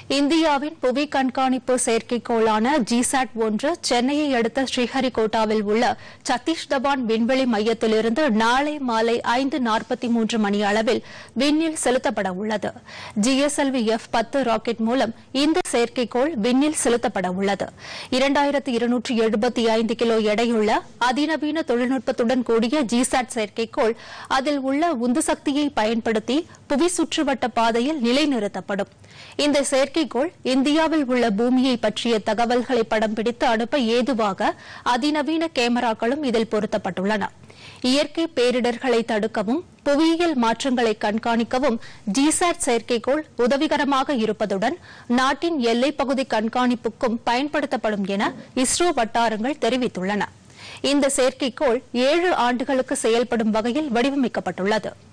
இந்தியாவின் புவி கண்காணிப்பு செயற்கைக்கோளான ஜிசாட் ஒன்று சென்னையை அடுத்த ஸ்ரீஹரிகோட்டாவில் உள்ள சதீஷ் தவான் விண்வெளி மையத்திலிருந்து நாளை மாலை ஐந்து நாற்பத்தி மூன்று மணி அளவில் விண்ணில் செலுத்தப்பட உள்ளது ஜிஎஸ்எல்வி எஃப் பத்து ராக்கெட் மூலம் இந்த செயற்கைக்கோள் விண்ணில் செலுத்தப்பட உள்ளது இரண்டாயிரத்து இருநூற்று எழுபத்தி ஐந்து கிலோ எடையுள்ள அதிநவீன தொழில்நுட்பத்துடன் கூடிய ஜிசாட் செயற்கைக்கோள் அதில் உள்ள உந்து சக்தியை பயன்படுத்தி புவி சுற்றுவட்ட பாதையில் நிலைநிறுத்தப்படும் இந்த செயற்கைக்கோள் இந்தியாவில் உள்ள பூமியை பற்றிய தகவல்களை படம் பிடித்து அனுப்ப ஏதுவாக அதிநவீன கேமராக்களும் இதில் பொருத்தப்பட்டுள்ளன இயற்கை பேரிடர்களை தடுக்கவும் புவியியல் மாற்றங்களை கண்காணிக்கவும் ஜிசாட் செயற்கைக்கோள் உதவிகரமாக இருப்பதுடன் நாட்டின் எல்லைப் பகுதி கண்காணிப்புக்கும் பயன்படுத்தப்படும் என இஸ்ரோ வட்டாரங்கள் தெரிவித்துள்ளன இந்த செயற்கைக்கோள் ஏழு ஆண்டுகளுக்கு செயல்படும் வகையில் வடிவமைக்கப்பட்டுள்ளது